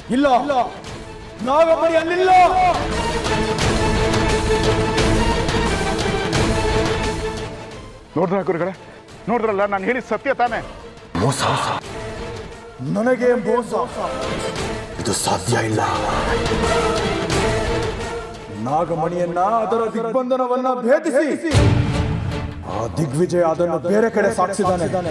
ಇಲ್ಲ ನಾಗಮಣಿ ಅಲ್ಲಿಲ್ಲ ನೋಡಿದ್ರ ಗುರುಗಳೇ ನೋಡಿದ್ರಲ್ಲ ನಾನು ಹೇಳಿದ ಸತ್ಯ ತಾನೇ ಮೋಸ ನನಗೆ ಮೋಸ ಇದು ಸಾಧ್ಯ ಇಲ್ಲ ನಾಗಮಣಿಯನ್ನ ಅದರ ದಿಗ್ಬಂಧನವನ್ನ ಭೇದಿಸಿ ಆ ದಿಗ್ವಿಜಯ ಅದನ್ನು ಬೇರೆ ಕಡೆ ಸಾಗಿಸಿದ್ದಾನೆ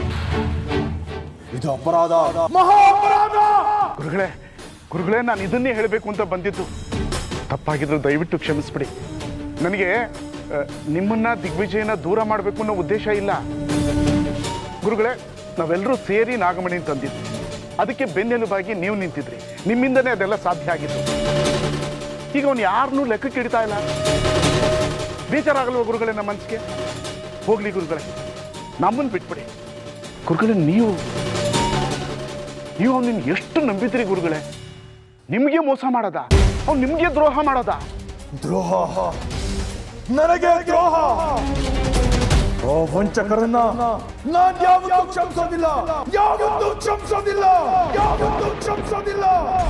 ಇದು ಅಪರಾಧ ಮಹಾ ಅಪರಾಧ ಗುರುಗಳೇ ಗುರುಗಳೇ ನಾನು ಇದನ್ನೇ ಹೇಳಬೇಕು ಅಂತ ಬಂದಿದ್ದು ತಪ್ಪಾಗಿದ್ರು ದಯವಿಟ್ಟು ಕ್ಷಮಿಸ್ಬಿಡಿ ನನಗೆ ಆ, ನಿಮ್ಮನ್ನ ದಿಗ್ವಿಜಯನ ದೂರ ಮಾಡಬೇಕು ಅನ್ನೋ ಉದ್ದೇಶ ಇಲ್ಲ ಗುರುಗಳೇ ನಾವೆಲ್ಲರೂ ಸೇರಿ ನಾಗಮಣಿ ತಂದಿದ್ವಿ ಅದಕ್ಕೆ ಬೆನ್ನೆಲುಬಾಗಿ ನೀವು ನಿಂತಿದ್ರಿ ನಿಮ್ಮಿಂದನೇ ಅದೆಲ್ಲ ಸಾಧ್ಯ ಆಗಿತ್ತು ಈಗ ಅವನು ಯಾರನ್ನೂ ಲೆಕ್ಕಕ್ಕೆ ಇಡ್ತಾ ಇಲ್ಲ ಬೇಜಾರಾಗಲ್ವ ಗುರುಗಳೇ ನಮ್ಮ ಮನಸ್ಸಿಗೆ ಹೋಗ್ಲಿ ಗುರುಗಳೇ ನಮ್ಮನ್ನು ಬಿಟ್ಬಿಡಿ ಗುರುಗಳೇ ನೀವು ನೀವು ಅವನನ್ನು ಎಷ್ಟು ನಂಬಿದ್ರಿ ಗುರುಗಳೇ ನಿಮಗೆ ಮೋಸ ಮಾಡದ ಅವ್ನು ನಿಮಗೆ ದ್ರೋಹ ಮಾಡದ ದ್ರೋಹ ನನಗೆ ದ್ರೋಹ ಓ ವಂಚಕರನ್ನ ನಾನ್ ಯಾವತ್ತೂ ಕ್ಷಮಿಸೋದಿಲ್ಲ ಯಾವತ್ತೂ ಕ್ಷಮಿಸೋದಿಲ್ಲ ಯಾವತ್ತೂ ಕ್ಷಮಿಸೋದಿಲ್ಲ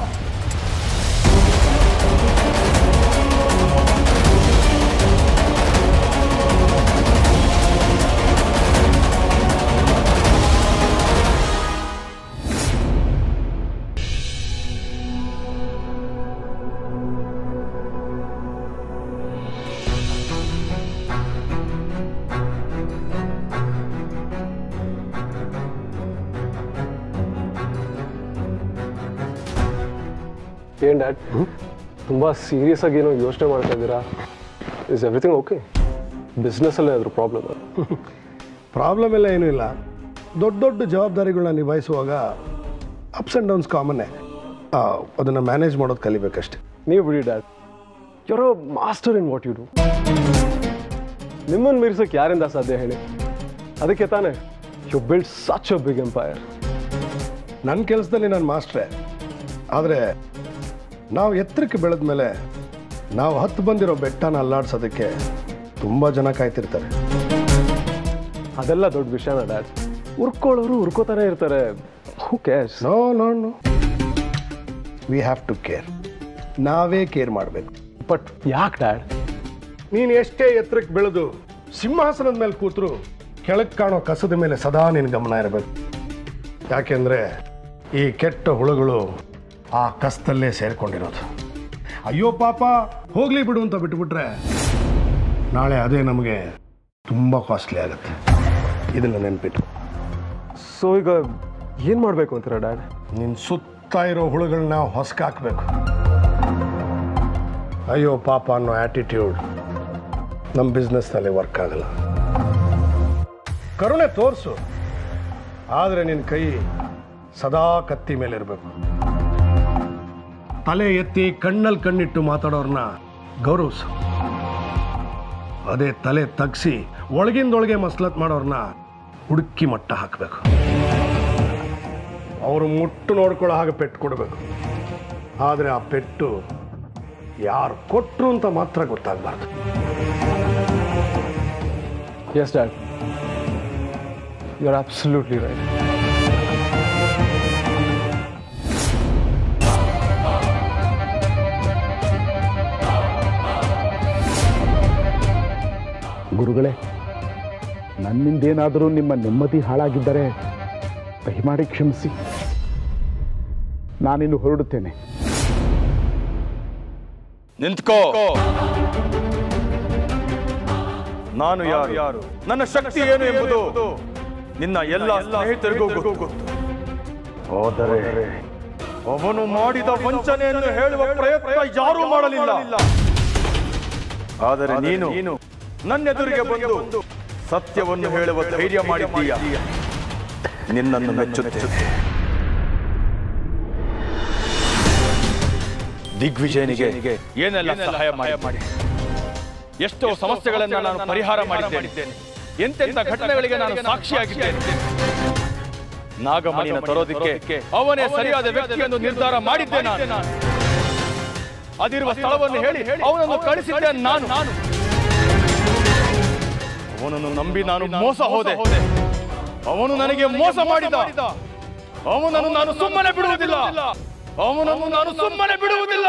ಏನ್ ಡ್ಯಾಡ್ ತುಂಬ ಸೀರಿಯಸ್ ಆಗಿ ಏನೋ ಯೋಚನೆ ಮಾಡ್ತಾ ಇದ್ದೀರಾ ಇಸ್ ಎವ್ರಿಥಿಂಗ್ ಓಕೆ ಬಿಸ್ನೆಸ್ಸಲ್ಲೇ ಅದ್ರ ಪ್ರಾಬ್ಲಮ್ ಪ್ರಾಬ್ಲಮ್ ಎಲ್ಲ ಏನೂ ಇಲ್ಲ ದೊಡ್ಡ ದೊಡ್ಡ ಜವಾಬ್ದಾರಿಗಳನ್ನ ನಿಭಾಯಿಸುವಾಗ ಅಪ್ಸ್ ಆ್ಯಂಡ್ ಡೌನ್ಸ್ ಕಾಮನ್ನೇ ಅದನ್ನು ಮ್ಯಾನೇಜ್ ಮಾಡೋದು ಕಲಿಬೇಕಷ್ಟೆ ನೀವು ಬಿಡಿ dad your master in what you do ನಿಮ್ಮನ್ನು ಮೀರ್ಸೋಕೆ ಯಾರಿಂದ ಸಾಧ್ಯ ಹೇಳಿ ಅದಕ್ಕೆ ತಾನೇ you build such a big empire ನನ್ನ ಕೆಲಸದಲ್ಲಿ ನಾನು ಮಾಸ್ಟ್ರೇ ಆದರೆ ನಾವು ಎತ್ತರಕ್ಕೆ ಬೆಳೆದ ಮೇಲೆ ನಾವು ಹತ್ತು ಬಂದಿರೋ ಬೆಟ್ಟನ ಅಲ್ಲಾಡ್ಸೋದಕ್ಕೆ ತುಂಬ ಜನ ಕಾಯ್ತಿರ್ತಾರೆ ಅದೆಲ್ಲ ದೊಡ್ಡ ವಿಷಯನ ಡ್ಯಾಡ್ ಉರ್ಕೊಳ್ಳೋರು ಉರ್ಕೋತಾನೆ ಇರ್ತಾರೆ who cares no no no we have to care ನಾವೇ ಕೇರ್ ಮಾಡಬೇಕು ಬಟ್ ಯಾಕೆ ಡ್ಯಾಡ್ ನೀನು ಎಷ್ಟೇ ಎತ್ತರಕ್ಕೆ ಬೆಳೆದು ಸಿಂಹಾಸನದ ಮೇಲೆ ಕೂತರು ಕೆಳಗೆ ಕಾಣೋ ಕಸದ ಮೇಲೆ ಸದಾ ನಿನ್ನ ಗಮನ ಇರಬೇಕು ಯಾಕೆಂದ್ರೆ ಈ ಕೆಟ್ಟ ಹುಳುಗಳು ಆ ಕಸದಲ್ಲೇ ಸೇರ್ಕೊಂಡಿರೋದು ಅಯ್ಯೋ ಪಾಪ ಹೋಗ್ಲಿ ಬಿಡು ಅಂತ ಬಿಟ್ಬಿಟ್ರೆ ನಾಳೆ ಅದೇ ನಮಗೆ ತುಂಬ ಕಾಸ್ಟ್ಲಿ ಆಗುತ್ತೆ ಇದನ್ನು ನೆನ್ಪಿಟ್ಟು ಸೊ ಈಗ ಏನು ಮಾಡಬೇಕು ಅಂತೀರಾ ಡ್ಯಾಡ್ ನಿನ್ನ ಸುತ್ತ ಇರೋ ಹುಳುಗಳನ್ನ ಹೊಸಕಾಕ್ಬೇಕು ಅಯ್ಯೋ ಪಾಪ ಅನ್ನೋ ಆಟಿಟ್ಯೂಡ್ ನಮ್ಮ ಬಿಸ್ನೆಸ್ನಲ್ಲಿ ವರ್ಕ್ ಆಗಲ್ಲ ಕರುಣೆ ತೋರಿಸು ಆದರೆ ನಿನ್ನ ಕೈ ಸದಾ ಕತ್ತಿ ಮೇಲೆ ಇರಬೇಕು ತಲೆ ಎತ್ತಿ ಕಣ್ಣಲ್ಲಿ ಕಣ್ಣಿಟ್ಟು ಮಾತಾಡೋರ್ನ ಗೌರವಿಸು ಅದೇ ತಲೆ ತಗ್ಸಿ ಒಳಗಿಂದೊಳಗೆ ಮಸ್ಲತ್ ಮಾಡೋರ್ನ ಹುಡುಕಿ ಮಟ್ಟ ಹಾಕಬೇಕು ಅವರು ಮುಟ್ಟು ನೋಡ್ಕೊಳ್ಳೋ ಹಾಗೆ ಪೆಟ್ಟು ಕೊಡಬೇಕು ಆದರೆ ಆ ಪೆಟ್ಟು ಯಾರು ಕೊಟ್ರು ಅಂತ ಮಾತ್ರ ಗೊತ್ತಾಗಬಾರ್ದು yes dad you are absolutely right ಗುರುಗಳೇ ನನ್ನಿಂದೇನಾದರೂ ನಿಮ್ಮ ನೆಮ್ಮದಿ ಹಾಳಾಗಿದ್ದರೆ ದಯಮಾಡಿ ಕ್ಷಮಿಸಿ ನಾನಿನ್ನು ಹೊರಡುತ್ತೇನೆ ನಿಂತ್ಕೋ ನಾನು ಯಾರು ಯಾರು ನನ್ನ ಶಕ್ತಿ ಏನು ಎಂಬುದು ನಿನ್ನ ಎಲ್ಲ ಸ್ನೇಹಿತರಿಗೂ ಗೊತ್ತು ಹೋದರೆ ಅವನು ಮಾಡಿದ ವಂಚನೆಯನ್ನು ಹೇಳುವ ಪ್ರಯತ್ನ ಯಾರೂ ಮಾಡಲಿಲ್ಲ ಆದರೆ ನೀನು ನನ್ನೆದುರಿಗೆ ಬಂದು ಸತ್ಯವನ್ನು ಹೇಳುವ ಧೈರ್ಯ ಮಾಡಿದ್ದೀಯ ನಿನ್ನನ್ನು ಮೆಚ್ಚುತ್ತೇನೆ ದಿಗ್ವಿಜಯನಿಗೆ ಏನೆಲ್ಲ ಸಹಾಯ ಮಾಡಿ ಎಷ್ಟೋ ಸಮಸ್ಯೆಗಳನ್ನ ನಾನು ಪರಿಹಾರ ಮಾಡಿದ್ದೇನೆ ಎಂತೆಂತ ಘಟನೆಗಳಿಗೆ ನಾನು ಸಾಕ್ಷಿಯಾಗಿದ್ದೇನೆ ನಾಗಮಣಿನ ತರೋದಕ್ಕೆ ಅವನೇ ಸರಿಯಾದ ವ್ಯಕ್ತಿಯನ್ನು ನಿರ್ಧಾರ ಮಾಡಿದ್ದೆ ನಾನು ಅದಿರುವ ಸ್ಥಳವನ್ನು ಹೇಳಿ ಅವನನ್ನು ಕಳಿಸಿದ್ದೆ ನಾನು ಅವನನ್ನು ನಂಬಿ ನಾನು ಮೋಸ ಹೋದೆ ಅವನು ನನಗೆ ಮೋಸ ಮಾಡಿದ ಅವನನ್ನು ನಾನು ಸುಮ್ಮನೆ ಬಿಡುವುದಿಲ್ಲ ಅವನನ್ನು ನಾನು ಸುಮ್ಮನೆ ಬಿಡುವುದಿಲ್ಲ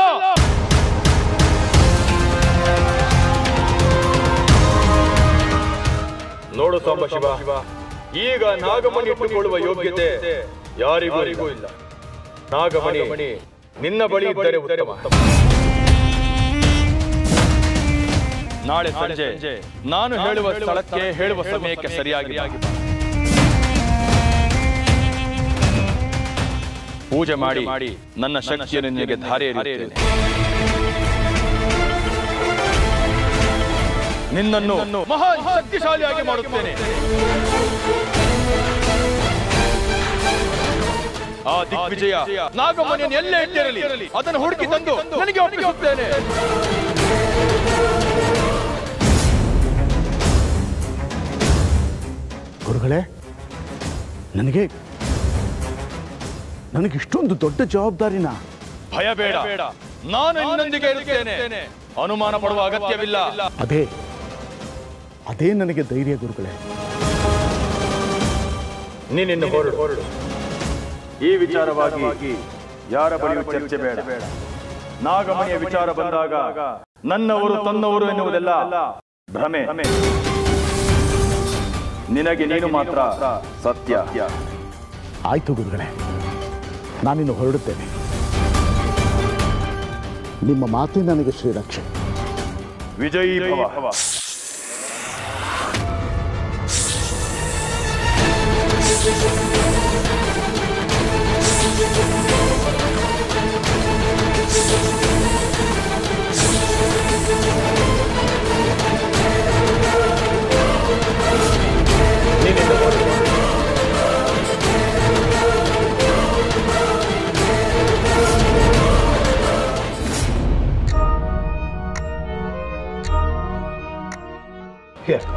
ನೋಡು ಸಾಂಬ ಶಿವ ಈಗ ನಾಗಮಣಿ ಇಟ್ಟುಕೊಳ್ಳುವ ಯೋಗ್ಯತೆ ಯಾರಿಗೂ ಇಲ್ಲ ನಾಗಮಣಿ ನಿನ್ನ ಬಳಿ ಇದ್ದರೆ ಉತ್ತಮ ನಾಳೆ ಸಂಜೆ ನಾನು ಹೇಳುವ ಸ್ಥಳಕ್ಕೆ ಹೇಳುವ ಸಮಯಕ್ಕೆ ಸರಿಯಾಗಿ ಬಾ. ಪೂಜೆ ಮಾಡಿ ಮಾಡಿ ನನ್ನ ಶಕ್ತಿಯನ್ನು ನಿನಗೆ ಧಾರೆ ಎರೆಯುತ್ತೇನೆ. ನಿನ್ನನ್ನು ಮಹಾನ್ ಶಕ್ತಿಶಾಲಿಯಾಗಿ ಮಾಡುತ್ತೇನೆ ಆ ದಿಗ್ವಿಜಯ ನಾಗಮಣಿಯನ್ನು ಎಲ್ಲೇ ಇಟ್ಟಿರಲಿ ಅದನ್ನು ಹುಡುಕಿ ತಂದು ನನಗೆ ಒಪ್ಪಿಸುತ್ತೇನೆ ಗುರುಗಳೇ ನನಗೆ ನನಗೆ ಇಷ್ಟೊಂದು ದೊಡ್ಡ ಜವಾಬ್ದಾರಿನ ಭಯ ಬೇಡ ನಾನು ನಿನ್ನೊಂದಿಗೆ ಇರುತ್ತೇನೆ ಅನುಮಾನ ಪಡುವ ಅಗತ್ಯವಿಲ್ಲ ಅದೇ ಅದೇ ನನಗೆ ಧೈರ್ಯ ಗುರುಗಳೇ ನೀನಿನ್ನು ಹೊರಡು ಹೊರಡು ಈ ವಿಚಾರವಾಗಿ ಯಾರ ಬಳಿಯೂ ಚರ್ಚೆ ಬೇಡ ನಾಗಮಣಿಯ ವಿಚಾರ ಬಂದಾಗ ನನ್ನವರು ತನ್ನವರು ಎನ್ನುವುದೆಲ್ಲ ಭ್ರಮೆ ನಿನಗೆ ನೀನು ಮಾತ್ರ ಸತ್ಯ ಆಯ್ತು ಗುರುಗಳೇ ನಾನಿನ್ನು ಹೊರಡುತ್ತೇನೆ ನಿಮ್ಮ ಮಾತೇ ನನಗೆ ಶ್ರೀರಕ್ಷೆ ವಿಜಯೀ ಭವ Here.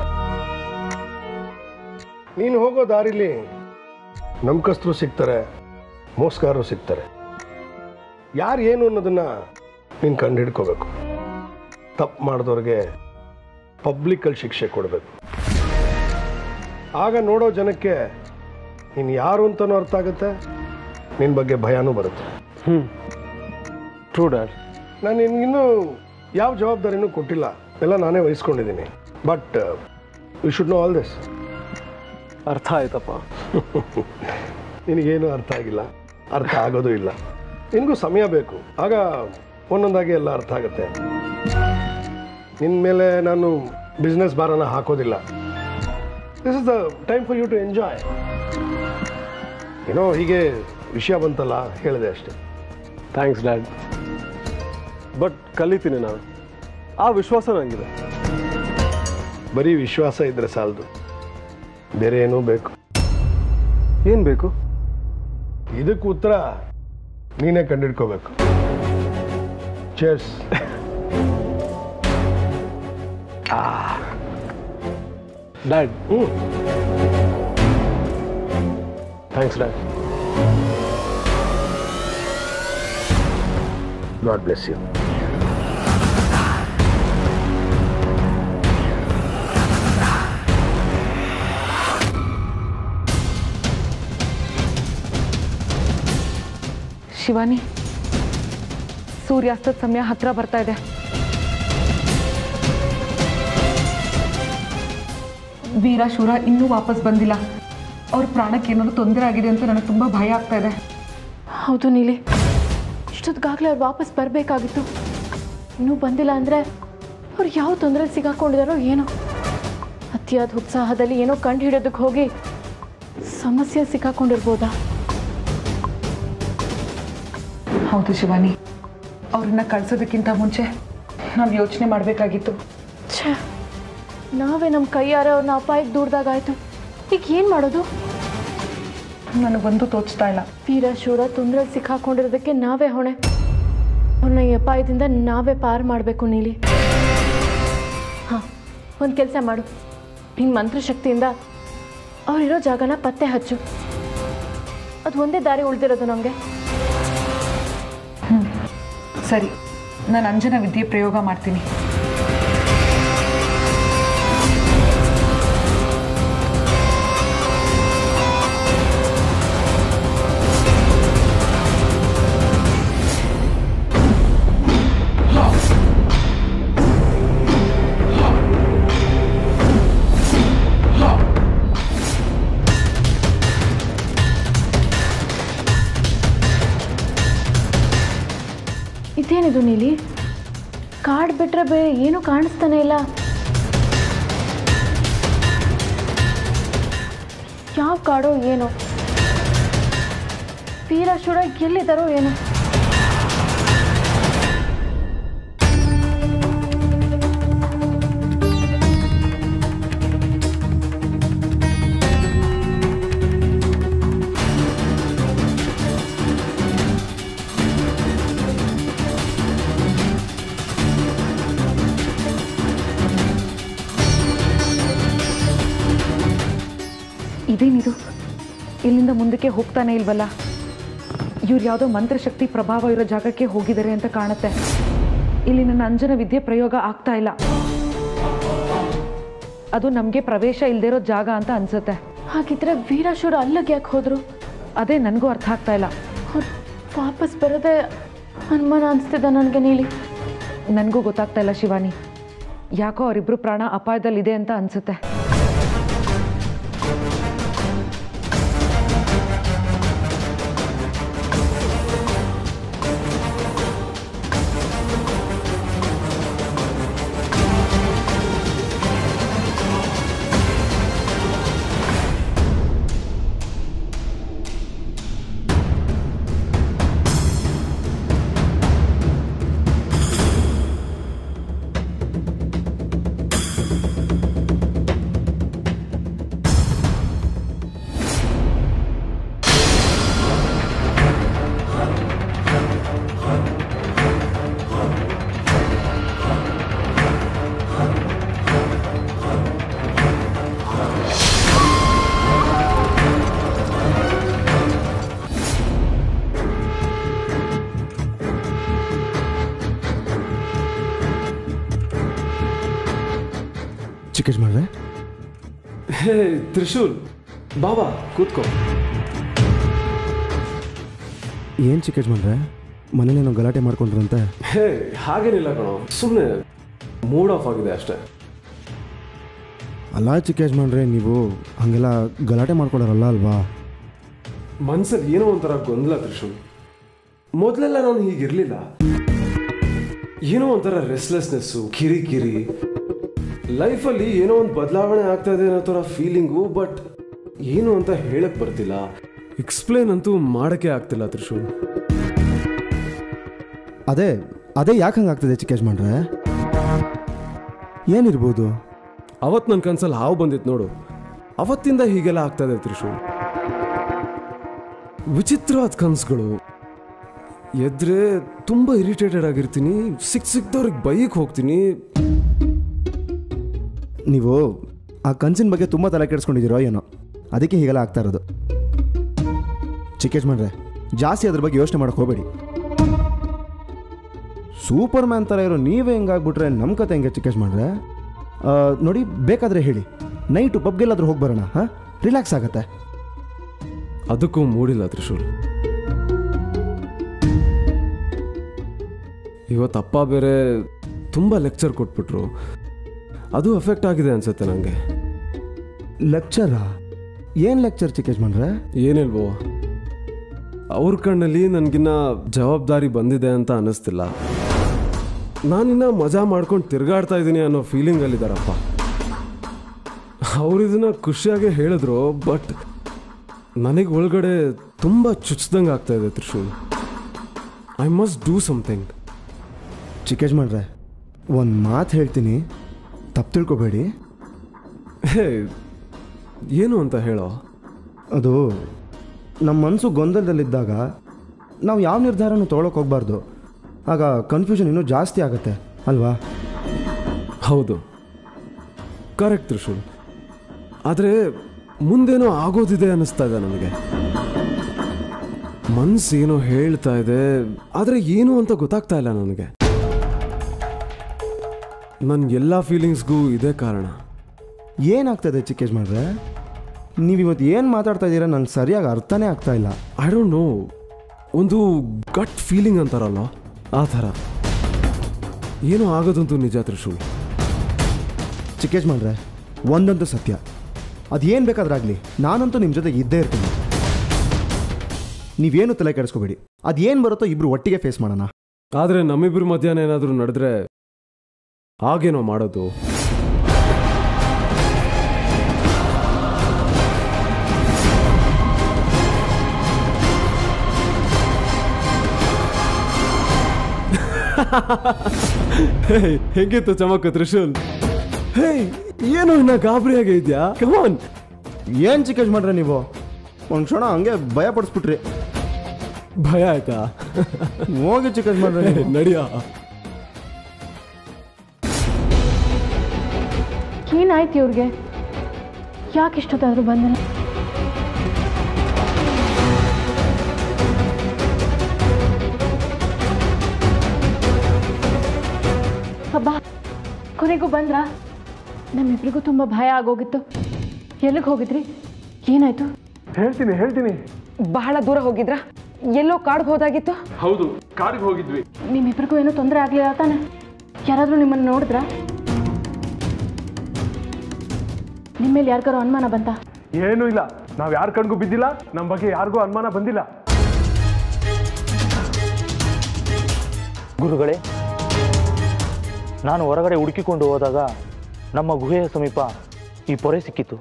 ನೀನು ಹೋಗೋ ದಾರಿಲಿ ನಂಬಿಕಸ್ತರು ಸಿಗ್ತಾರೆ ಮೋಸ್ಗಾರರು ಸಿಗ್ತಾರೆ ಯಾರು ಏನು ಅನ್ನೋದನ್ನ ನೀನು ಕಂಡು ಹಿಡ್ಕೋಬೇಕು ತಪ್ಪು ಮಾಡಿದವ್ರಿಗೆ ಪಬ್ಲಿಕಲ್ಲಿ ಶಿಕ್ಷೆ ಕೊಡಬೇಕು ಆಗ ನೋಡೋ ಜನಕ್ಕೆ ನೀನು ಯಾರು ಅಂತನೂ ಅರ್ಥ ಆಗುತ್ತೆ ನಿನ್ನ ಬಗ್ಗೆ ಭಯನೂ ಬರುತ್ತೆ ಟ್ರೂ ಡ್ಯಾಡ್ ನಾನು ನಿನ್ಗಿನ್ನೂ ಯಾವ ಜವಾಬ್ದಾರಿನೂ ಕೊಟ್ಟಿಲ್ಲ ಎಲ್ಲ ನಾನೇ ವಹಿಸ್ಕೊಂಡಿದ್ದೀನಿ but you should know all this ಅರ್ಥ ಆಯ್ತಪ್ಪ ನಿನಗೇನು ಅರ್ಥ ಆಗಿಲ್ಲ ಅರ್ಥ ಆಗೋದು ಇಲ್ಲ ನಿನಗೂ ಸಮಯ ಬೇಕು ಆಗ ಒಂದೊಂದಾಗಿ ಎಲ್ಲ ಅರ್ಥ ಆಗುತ್ತೆ ನಿನ್ನ ಮೇಲೆ ನಾನು ಬಿಸ್ನೆಸ್ ಭಾರನ ಹಾಕೋದಿಲ್ಲ this is the time for you to enjoy ಏನೋ ಹೀಗೆ ವಿಷಯ ಬಂತಲ್ಲ ಹೇಳಿದೆ ಅಷ್ಟೇ ಥ್ಯಾಂಕ್ಸ್ ಡ್ಯಾಡ್ ಬಟ್ ಕಲಿತೀನಿ ನಾನು ಆ ವಿಶ್ವಾಸ ನನಗಿದೆ ಬರೀ ವಿಶ್ವಾಸ ಇದ್ರೆ ಸಾಲದು ಬೇರೆ ಏನೂ ಬೇಕು ಏನು ಬೇಕು ಇದಕ್ಕೆ ಉತ್ತರ ನೀನೇ ಕಂಡಿಡ್ಕೋಬೇಕು ಚೇರ್ಸ್ ಡ್ಯಾಡ್ ಹ್ಞೂ thanks dad God bless you Shivani ಸೂರ್ಯಾಸ್ತದ ಸಮಯ ಹತ್ರ ಬರ್ತಾ ಇದೆ ವೀರ ಶೂರ ಇನ್ನೂ ವಾಪಸ್ ಬಂದಿಲ್ಲ ಅವ್ರ ಪ್ರಾಣಕ್ಕೆ ಏನಾದ್ರು ತೊಂದರೆ ಆಗಿದೆ ಅಂತ ನನಗೆ ತುಂಬ ಭಯ ಆಗ್ತಾ ಇದೆ ಹೌದು ನೀಲಿ ಇಷ್ಟೊತ್ತಿಗಾಗಲೇ ಅವ್ರು ವಾಪಸ್ ಬರಬೇಕಾಗಿತ್ತು ಇನ್ನೂ ಬಂದಿಲ್ಲ ಅಂದರೆ ಅವ್ರು ಯಾವ ತೊಂದರೆ ಸಿಗಾಕೊಂಡಿದಾರೋ ಏನೋ ಅತಿಯಾದ ಉತ್ಸಾಹದಲ್ಲಿ ಏನೋ ಕಂಡು ಹಿಡಿಯೋದಕ್ಕೆ ಹೋಗಿ ಸಮಸ್ಯೆ ಸಿಕ್ಕಾಕೊಂಡಿರ್ಬೋದಾ ಹೌದು ಶಿವಾನಿ ಅವ್ರನ್ನ ಕಳ್ಸೋದಕ್ಕಿಂತ ಮುಂಚೆ ನಾವು ಯೋಚನೆ ಮಾಡಬೇಕಾಗಿತ್ತು ಛೇ ನಾವೇ ನಮ್ಮ ಕೈಯಾರೆ ಅವ್ರನ್ನ ಅಪಾಯಕ್ಕೆ ದೂಡ್ದಾಗಾಯ್ತು ಈಗ ಏನು ಮಾಡೋದು ನನಗೊಂದು ತೋಚ್ತಾ ಇಲ್ಲ ವೀರ ಶೂರ ತೊಂದರೆ ಸಿಕ್ಕಾಕೊಂಡಿರೋದಕ್ಕೆ ನಾವೇ ಹೊಣೆ ಅವ್ರನ್ನ ಈ ಅಪಾಯದಿಂದ ನಾವೇ ಪಾರು ಮಾಡಬೇಕು ನೀಲಿ ಹಾಂ ಒಂದು ಕೆಲಸ ಮಾಡು ನಿನ್ನ ಮಂತ್ರಶಕ್ತಿಯಿಂದ ಅವರಿರೋ ಜಾಗನ ಪತ್ತೆ ಹಚ್ಚು ಅದು ಒಂದೇ ದಾರಿ ಉಳಿದಿರೋದು ನಮಗೆ ಸರಿ ನಾನು ಅಂಜನ ವಿದ್ಯೆ ಪ್ರಯೋಗ ಮಾಡ್ತೀನಿ ಇದೇನಿದು ನೀಲಿ ಕಾಡ್ ಬಿಟ್ರೆ ಬೇರೆ ಏನೂ ಕಾಣಿಸ್ತಾನೆ ಇಲ್ಲ ಯಾವ ಕಾಡೋ ಏನೋ ವೀರಾಶೂರ ಎಲ್ಲಿದ್ದಾರೋ ಏನೋ ಇದೇನಿದು ಇಲ್ಲಿಂದ ಮುಂದಕ್ಕೆ ಹೋಗ್ತಾನೆ ಇಲ್ವಲ್ಲ ಇವ್ರು ಯಾವುದೋ ಮಂತ್ರಶಕ್ತಿ ಪ್ರಭಾವ ಇರೋ ಜಾಗಕ್ಕೆ ಹೋಗಿದ್ದಾರೆ ಅಂತ ಕಾಣುತ್ತೆ ಇಲ್ಲಿ ನನ್ನ ಅಂಜನ ವಿದ್ಯೆ ಪ್ರಯೋಗ ಆಗ್ತಾ ಇಲ್ಲ ಅದು ನಮಗೆ ಪ್ರವೇಶ ಇಲ್ದೇ ಇರೋ ಜಾಗ ಅಂತ ಅನ್ಸುತ್ತೆ ಹಾಗಿದ್ರೆ ವೀರಾಶೂರ ಅಲ್ಲಿಗೆ ಯಾಕೆ ಹೋದ್ರು ಅದೇ ನನಗೂ ಅರ್ಥ ಆಗ್ತಾ ಇಲ್ಲ ಅವ್ರು ವಾಪಸ್ ಬರೋದೇ ಅನುಮಾನ ಅನಿಸ್ತಿದ್ದ ನನಗೆ ನೀಲಿ ನನಗೂ ಗೊತ್ತಾಗ್ತಾ ಇಲ್ಲ ಶಿವಾನಿ ಯಾಕೋ ಅವರಿಬ್ರು ಪ್ರಾಣ ಅಪಾಯದಲ್ಲಿದೆ ಅಂತ ಅನ್ಸುತ್ತೆ ಚಿಕ್ಕೇಶ್ ಮಾಡ್ರೆ ಹೇ ತ್ರಿಶೂಲ್ ಬಾಬಾ ಕೂತ್ಕೋ ಏನು ಚಿಕ್ಕೇಶ್ ಮಾಡ್ರೆ ಮನೇಲೇನೋ ಗಲಾಟೆ ಮಾಡ್ಕೊಂಡ್ರಂತೆ ಹೇ ಹಾಗೇನಿಲ್ಲ ಕಣೋ ಸುಮ್ಮನೆ ಮೂಡ್ ಆಫ್ ಆಗಿದೆ ಅಷ್ಟೇ ಅಲ್ಲ ಚಿಕ್ಕೇಶ್ ಮಾಡ್ರೆ ನೀವು ಹಾಗೆಲ್ಲ ಗಲಾಟೆ ಮಾಡ್ಕೊಳ್ಳೋರಲ್ಲ ಅಲ್ವಾ ಮನ್ಸಲ್ಲಿ ಏನೋ ಒಂಥರ ಗೊಂದಲ ತ್ರಿಶೂಲ್ ಮೊದಲೆಲ್ಲ ನಾನು ಹೀಗಿರಲಿಲ್ಲ ಏನೋ ಒಂಥರ ರೆಸ್ಲೆಸ್ನೆಸ್ಸು ಕಿರಿಕಿರಿ ಲೈಫಲ್ಲಿ ಏನೋ ಒಂದು ಬದಲಾವಣೆ ಆಗ್ತಾ ಇದೆ ಅನ್ನೋ ಥರ ಫೀಲಿಂಗು ಬಟ್ ಏನು ಅಂತ ಹೇಳಕ್ ಬರ್ತಿಲ್ಲ ಎಕ್ಸ್ಪ್ಲೇನ್ ಅಂತೂ ಮಾಡೋಕ್ಕೆ ಆಗ್ತಿಲ್ಲ ತ್ರಿಶೂಲ್ ಅದೇ ಅದೇ ಯಾಕೆ ಹಂಗಾಗ್ತದೆ ಚಿಕ್ಕೇಶ್ ಮಾಡ್ರೆ ಏನಿರ್ಬೋದು ಅವತ್ತು ನನ್ನ ಕನ್ಸಲ್ಲಿ ಹಾವು ಬಂದಿತ್ತು ನೋಡು ಅವತ್ತಿಂದ ಹೀಗೆಲ್ಲ ಆಗ್ತದೆ ತ್ರಿಶೂಲ್ ವಿಚಿತ್ರವಾದ ಕನಸುಗಳು ಎದ್ರೆ ತುಂಬ ಇರಿಟೇಟೆಡ್ ಆಗಿರ್ತೀನಿ ಸಿಕ್ ಸಿಕ್ದವ್ರಿಗೆ ಬೈಕ್ ಹೋಗ್ತೀನಿ ನೀವು ಆ ಕನ್ಸಿನ ಬಗ್ಗೆ ತುಂಬ ತಲೆ ಕೆಡಿಸ್ಕೊಂಡಿದ್ದೀರೋ ಏನೋ ಅದಕ್ಕೆ ಹೀಗೆಲ್ಲ ಆಗ್ತಾ ಇರೋದು ಚಿಕ್ಕೇಶ್ ಮಾಡ್ರೆ ಜಾಸ್ತಿ ಅದ್ರ ಬಗ್ಗೆ ಯೋಚನೆ ಮಾಡಕ್ಕೆ ಹೋಗಬೇಡಿ ಸೂಪರ್ ಮ್ಯಾನ್ ಥರ ಇರೋ ನೀವೇ ಹೆಂಗಾಗ್ಬಿಟ್ರೆ ನಮ್ಮ ಕತೆ ಹೆಂಗೆ ಚಿಕ್ಕೇಶ್ ಮಾಡ್ರೆ ಆ, ನೋಡಿ ಬೇಕಾದರೆ ಹೇಳಿ ನೈಟು ಪಬ್ಗೆಲ್ಲಾದ್ರೂ ಹೋಗಿ ಬರೋಣ ಹಾಂ ರಿಲ್ಯಾಕ್ಸ್ ಆಗತ್ತೆ ಅದಕ್ಕೂ ಮೂಡಿಲ್ಲ ತ್ರಿಶೂಲ್ ಇವತ್ತು ಅಪ್ಪ ಬೇರೆ ತುಂಬ ಲೆಕ್ಚರ್ ಕೊಟ್ಬಿಟ್ರು ಅದು ಎಫೆಕ್ಟ್ ಆಗಿದೆ ಅನ್ಸುತ್ತೆ ನನಗೆ ಲೆಕ್ಚರಾ ಏನು ಲೆಕ್ಚರ್ ಚಿಕ್ಕೇಶ್ ಮಾಡ್ರೆ ಏನಿಲ್ವೋ ಅವ್ರ ಕಣ್ಣಲ್ಲಿ ನನಗಿನ್ನ ಜವಾಬ್ದಾರಿ ಬಂದಿದೆ ಅಂತ ಅನ್ನಿಸ್ತಿಲ್ಲ ನಾನಿನ್ನ ಮಜಾ ಮಾಡ್ಕೊಂಡು ತಿರ್ಗಾಡ್ತಾ ಇದ್ದೀನಿ ಅನ್ನೋ ಫೀಲಿಂಗಲ್ಲಿದ್ದಾರಪ್ಪ ಅವ್ರು ಇದನ್ನ ಖುಷಿಯಾಗಿ ಹೇಳಿದ್ರು ಬಟ್ ನನಗೆ ಒಳಗಡೆ ತುಂಬ ಚುಚ್ದಂಗೆ ಆಗ್ತಾ ಇದೆ Trishul I must do something Chikkesh ಮಾಡ್ರೆ ಒಂದು ಮಾತು ಹೇಳ್ತೀನಿ ತಪ್ಪು ತಿಳ್ಕೊಬೇಡಿ ಹೇ ಏನು ಅಂತ ಹೇಳೋ ಅದು ನಮ್ಮ ಮನಸ್ಸು ಗೊಂದಲದಲ್ಲಿದ್ದಾಗ ನಾವು ಯಾವ ನಿರ್ಧಾರನೂ ತೊಗೊಳಕ್ಕೆ ಹೋಗ್ಬಾರ್ದು ಆಗ ಕನ್ಫ್ಯೂಷನ್ ಇನ್ನೂ ಜಾಸ್ತಿ ಆಗುತ್ತೆ ಅಲ್ವಾ ಹೌದು ಕರೆಕ್ಟ್ ತ್ರಿಶೂಲ್ ಆದರೆ ಮುಂದೇನೋ ಆಗೋದಿದೆ ಅನ್ನಿಸ್ತಾ ಇದೆ ನನಗೆ ಮನ್ಸೇನೋ ಹೇಳ್ತಾ ಇದೆ ಆದರೆ ಏನು ಅಂತ ಗೊತ್ತಾಗ್ತಾ ಇಲ್ಲ ನನಗೆ ನನ್ನ ಎಲ್ಲ ಫೀಲಿಂಗ್ಸ್ಗೂ ಇದೇ ಕಾರಣ ಏನಾಗ್ತದೆ ಚಿಕ್ಕೇಶ್ ಮಾಡ್ರೆ ನೀವು ಇವತ್ತು ಏನು ಮಾತಾಡ್ತಾ ಇದ್ದೀರಾ ನಂಗೆ ಸರಿಯಾಗಿ ಅರ್ಥನೇ ಆಗ್ತಾ ಇಲ್ಲ ಐ ಡೋಂಟ್ ನೋ ಒಂದು ಗಟ್ ಫೀಲಿಂಗ್ ಅಂತಾರಲ್ಲ ಆ ಥರ ಏನೋ ಆಗೋದಂತೂ ನಿಜ ತ್ರಿಶೂಲ್ ಚಿಕ್ಕೇಶ್ ಮಾಡ್ರೆ ಒಂದಂತೂ ಸತ್ಯ ಅದೇನು ಬೇಕಾದ್ರಾಗಲಿ ನಾನಂತೂ ನಿಮ್ಮ ಜೊತೆಗೆ ಇದ್ದೇ ಇರ್ತೀನಿ ನೀವೇನು ತಲೆ ಕೆಡಿಸ್ಕೋಬೇಡಿ ಅದೇನು ಬರುತ್ತೋ ಇಬ್ಬರು ಒಟ್ಟಿಗೆ ಫೇಸ್ ಮಾಡೋಣ ಆದರೆ ನಮ್ಮಿಬ್ಬರ ಮಧ್ಯಾಹ್ನ ಏನಾದರೂ ನಡೆದ್ರೆ ಹಾಗೇನೋ ಮಾಡೋದು ಹೇಯ್, ಹೆಂಗಿತ್ತು ಚಮಕ ತ್ರಿಶೂಲ್ ಹೇಯ್ ಏನು ಇನ್ನ ಗಾಬರಿಯಾಗಿ ಇದೆಯಾ ಕಮಾನ್ ಏನು ಚಿಕ್ಕೇಜ್ ಮಾಡ್ರೆ ನೀವು ಒಂದು ಕ್ಷಣ ಹಂಗೆ ಭಯ ಪಡಿಸ್ಬಿಟ್ರಿ ಭಯ ಆಯ್ತಾ ಹೋಗಿ ಚಿಕ್ಕೇಜ್ ಮಾಡ್ರೆ ನೀವು ನಡಿಯಾ ಏನಾಯ್ತು ಇವ್ರಿಗೆ ಯಾಕೆ ಇಷ್ಟೊತ್ತಾದರೂ ಬಂದಲ್ಲ ಹಬ್ಬ ಕೊನೆಗೂ ಬಂದ್ರ ನಮ್ಮಿಬ್ರಿಗೂ ತುಂಬ ಭಯ ಆಗೋಗಿತ್ತು ಎಲ್ಲಿಗೆ ಹೋಗಿದ್ರಿ ಏನಾಯ್ತು ಹೇಳ್ತೀನಿ ಹೇಳ್ತೀನಿ ಬಹಳ ದೂರ ಹೋಗಿದ್ರಾ ಎಲ್ಲೋ ಕಾಡ್ಗೆ ಹೋದಾಗಿತ್ತು ಹೌದು ಕಾಡಿಗೆ ಹೋಗಿದ್ವಿ ನಿಮ್ಮಿಬ್ರಿಗೂ ಏನೂ ತೊಂದರೆ ಆಗಲಿಲ್ಲ ತಾನೆ ಯಾರಾದರೂ ನಿಮ್ಮನ್ನು ನೋಡಿದ್ರಾ ನಿಮ್ಮ ಮೇಲೆ ಯಾರಿಗಾರು ಅನುಮಾನ ಬಂತಾ ಏನೂ ಇಲ್ಲ ನಾವ್ ಯಾರ ಕಣ್ಗೂ ಬಿದ್ದಿಲ್ಲ ನಮ್ಮ ಬಗ್ಗೆ ಯಾರಿಗೂ ಅನುಮಾನ ಬಂದಿಲ್ಲ ಗುರುಗಳೇ ನಾನು ಹೊರಗಡೆ ಹುಡುಕಿಕೊಂಡು ಹೋದಾಗ ನಮ್ಮ ಗುಹೆಯ ಸಮೀಪ ಈ ಪೊರೆ ಸಿಕ್ಕಿತು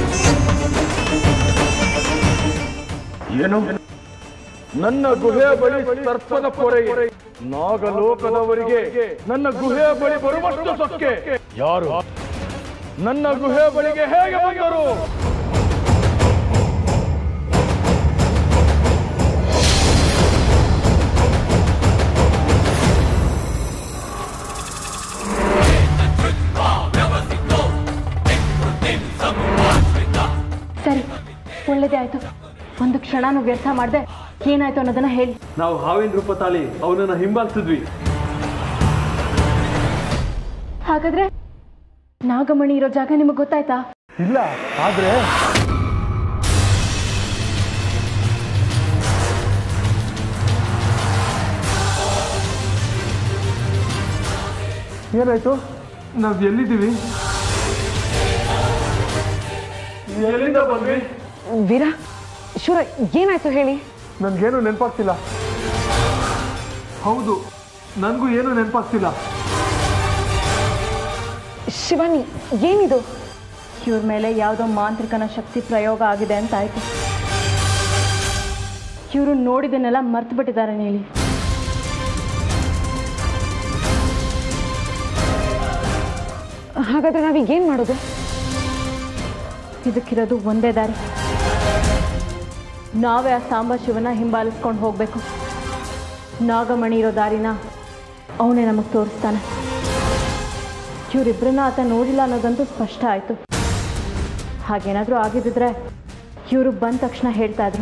ಏನು ನನ್ನ ಗುಹೆಯ ಬಳಿ ಸರ್ಪದ ಪೊರೆ ನಾಗಲೋಕದವರಿಗೆ ನನ್ನ ಗುಹೆಯ ಬಳಿ ಬರುವಷ್ಟು ಸೊಕ್ಕೆ ಯಾರು ನನ್ನ ಗುಹೆಯ ಬಳಿಗೆ ಹೇಗೆ ಬಂದರು ಸರಿ ಒಳ್ಳೇದೇ ಆಯ್ತು ಒಂದು ಕ್ಷಣನೂ ವ್ಯರ್ಥ ಮಾಡದೆ ಏನಾಯ್ತು ಅನ್ನೋದನ್ನ ಹೇಳಿ ನಾವು ಹಾವಿನ ರೂಪ ತಾಳಿ ಅವನನ್ನ ಹಿಂಬಾಲಿಸಿದ್ವಿ ಹಾಗಾದ್ರೆ ನಾಗಮಣಿ ಇರೋ ಜಾಗ ನಿಮಗೆ ಗೊತ್ತಾಯ್ತಾ ಇಲ್ಲ ಆದ್ರೆ ಏನಾಯ್ತು ನಾವ್ ಎಲ್ಲಿದ್ದೀವಿ ಎಲ್ಲಿಂದ ಬಂದ್ವಿ ವೀರ ಶೂರ ಏನಾಯ್ತು ಹೇಳಿ ನನ್ಗೇನು ನೆನಪಾಗ್ತಿಲ್ಲ ಹೌದು ನನಗೂ ಏನು ನೆನಪಾಗ್ತಿಲ್ಲ ಶಿವಾನಿ ಏನಿದು ಇವ್ರ ಮೇಲೆ ಯಾವುದೋ ಮಾಂತ್ರಿಕನ ಶಕ್ತಿ ಪ್ರಯೋಗ ಆಗಿದೆ ಅಂತ ಆಯ್ತು ಇವರು ನೋಡಿದನ್ನೆಲ್ಲ ಮರ್ತು ಬಿಟ್ಟಿದ್ದಾರೆ ನೀಲಿ ಹಾಗಾದ್ರೆ ನಾವೀಗ ಏನು ಮಾಡೋದು ಇದಕ್ಕಿರೋದು ಒಂದೇ ದಾರಿ ನಾವೇ ಆ ಸಾಂಬ ಶಿವನ ಹಿಂಬಾಲಿಸ್ಕೊಂಡು ಹೋಗಬೇಕು ನಾಗಮಣಿ ಇರೋ ದಾರಿನ ಅವನೇ ನಮಗೆ ತೋರಿಸ್ತಾನೆ ಇವರಿಬ್ಬರನ್ನ ಆತ ನೋಡಿಲ್ಲ ಅನ್ನೋದಂತೂ ಸ್ಪಷ್ಟ ಆಯಿತು ಹಾಗೇನಾದರೂ ಆಗಿದ್ದಿದ್ರೆ ಇವರು ಬಂದ ತಕ್ಷಣ ಹೇಳ್ತಾ ಇದ್ರು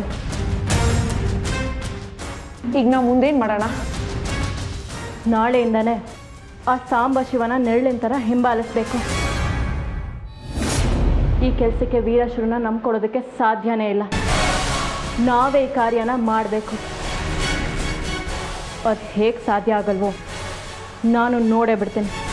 ಈಗ ನಾವು ಮುಂದೇನು ಮಾಡೋಣ ನಾಳೆಯಿಂದನೇ ಆ ಸಾಂಬ ಶಿವನ ನೆರಳಿನ ಥರ ಹಿಂಬಾಲಿಸ್ಬೇಕು ಈ ಕೆಲಸಕ್ಕೆ ವೀರಶುರನ ನಂಬ್ಕೊಡೋದಕ್ಕೆ ಸಾಧ್ಯನೇ ಇಲ್ಲ ನಾವೇ ಈ ಕಾರ್ಯನ ಮಾಡಬೇಕು ಅದು ಹೇಗೆ ಸಾಧ್ಯ ಆಗಲ್ವೋ ನಾನು ನೋಡೇ ಬಿಡ್ತೀನಿ